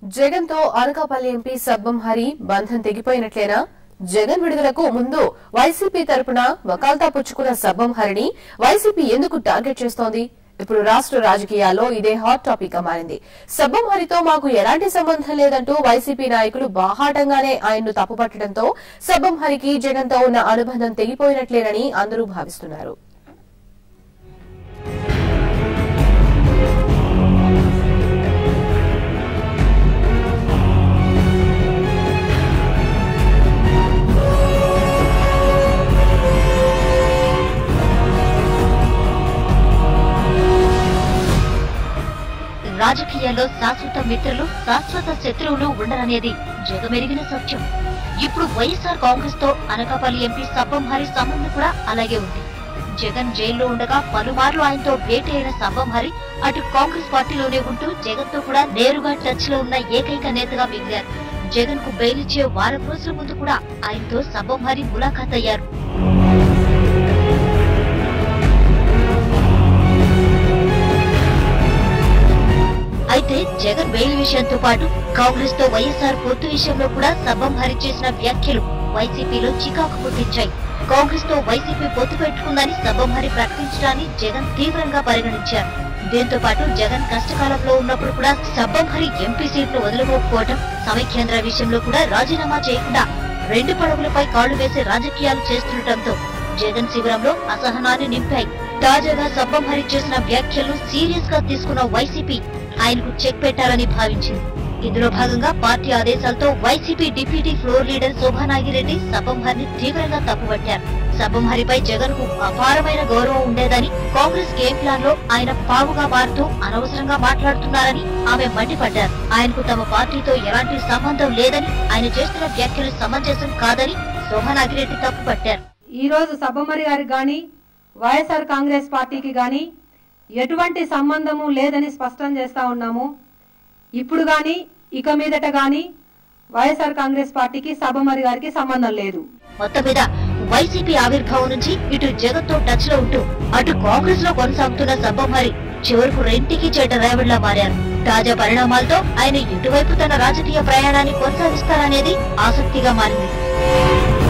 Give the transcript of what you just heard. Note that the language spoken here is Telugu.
జగన్ తో అనకాపల్లి ఎంపీ సబ్బం హరి బంధం తెగిపోయినట్లేనా జగన్ విడుదలకు ముందు వైసీపీ తరపున వకాల్తా పుచ్చుకున్న సబ్బం హరిని వైసీపీ ఎందుకు టార్గెట్ చేస్తోంది ఇప్పుడు రాష్ట్ర రాజకీయాల్లో ఇదే హాట్ టాపిక్ గా మారింది సబ్బం హరితో మాకు ఎలాంటి సంబంధం లేదంటూ వైసీపీ నాయకులు బాహాటంగానే ఆయన్ను తప్పుపట్టడంతో సబ్బం హరికి జగన్ తో ఉన్న అనుబంధం తెగిపోయినట్లేనని అందరూ భావిస్తున్నారు రాజకీయాల్లో శాశ్వత మిత్రులు శాశ్వత శత్రువులు ఉండరనేది జగమెరిగిన సత్యం ఇప్పుడు వైఎస్ఆర్ కాంగ్రెస్ తో అనకాపల్లి ఎంపీ సబ్బం హరి సంబంధం కూడా అలాగే ఉంది జగన్ జైల్లో ఉండగా పలుమార్లు ఆయనతో భేటీ అయిన సబ్బం హరి అటు కాంగ్రెస్ పార్టీలోనే ఉంటూ జగన్ తో కూడా నేరుగా టచ్ లో ఉన్న ఏకైక నేతగా మిగిలారు జగన్ కు బెయిల్ ఇచ్చే వారం రోజుల ముందు కూడా ఆయనతో సబ్బం హరి ములాఖాత్ అయ్యారు అయితే జగన్ బెయిల్ విషయంతో పాటు కాంగ్రెస్ తో వైఎస్ఆర్ పొత్తు విషయంలో కూడా సబ్బం హరి చేసిన వ్యాఖ్యలు వైసీపీలో చికాకు పుట్టించాయి కాంగ్రెస్ తో వైసీపీ పొత్తు పెట్టుకుందని సబ్బం హరి ప్రకటించడాన్ని జగన్ తీవ్రంగా పరిగణించారు దీంతో పాటు జగన్ కష్టకాలంలో ఉన్నప్పుడు కూడా సబ్బం హరి ఎంపీ సీట్లు వదులుకోకపోవడం సమైక్యాంధ్ర విషయంలో కూడా రాజీనామా చేయకుండా రెండు పడవలపై కాళ్లు వేసి రాజకీయాలు చేస్తుండటంతో జగన్ శిబిరంలో అసహనాన్ని నింపాయి తాజాగా సబ్బం హరి చేసిన వ్యాఖ్యలు సీరియస్ గా తీసుకున్న వైసీపీ ఆయనకు చెక్ పెట్టాలని భావించింది ఇందులో భాగంగా పార్టీ ఆదేశాలతో YCP deputy floor leader Shobha Nagireddy సబ్బంహరిని తీవ్రంగా తప్పుపట్టారు సబ్బంహరిపై జగన్ కు అపారమైన గౌరవం ఉండేదని కాంగ్రెస్ గేమ్ ప్లాన్ లో ఆయన పావుగా మారుతూ అనవసరంగా మాట్లాడుతున్నారని ఆమె మండిపడ్డారు ఆయనకు తమ పార్టీతో ఎలాంటి సంబంధం లేదని ఆయన చేస్తున్న వ్యాఖ్యలు సమంజసం కాదని శోభానాగిరెడ్డి తప్పుపట్టారు ఈ రోజు సబ్బమరి గారికి గాని వైఎస్ఆర్ కాంగ్రెస్ పార్టీకి గాని ఎటువంటి సంబంధము లేదని స్పష్టం చేస్తా ఉన్నాము ఇప్పుడు గాని ఇక మీదట గాని వైఎస్ఆర్ కాంగ్రెస్ పార్టీకి సబ్బమరి గారికి సంబంధం లేదు మొత్తం మీద వైసీపీ ఆవిర్భావం నుంచి ఇటు జగన్ తో టచ్ లో ఉంటూ అటు కాంగ్రెస్ లో కొనసాగుతున్న సబ్బమరి చివరకు రెంటికి చెడ్డ రేవడిలా మారారు తాజా పరిణామాలతో ఆయన ఇటువైపు తన రాజకీయ ప్రయాణాన్ని కొనసాగిస్తారనేది ఆసక్తిగా మారింది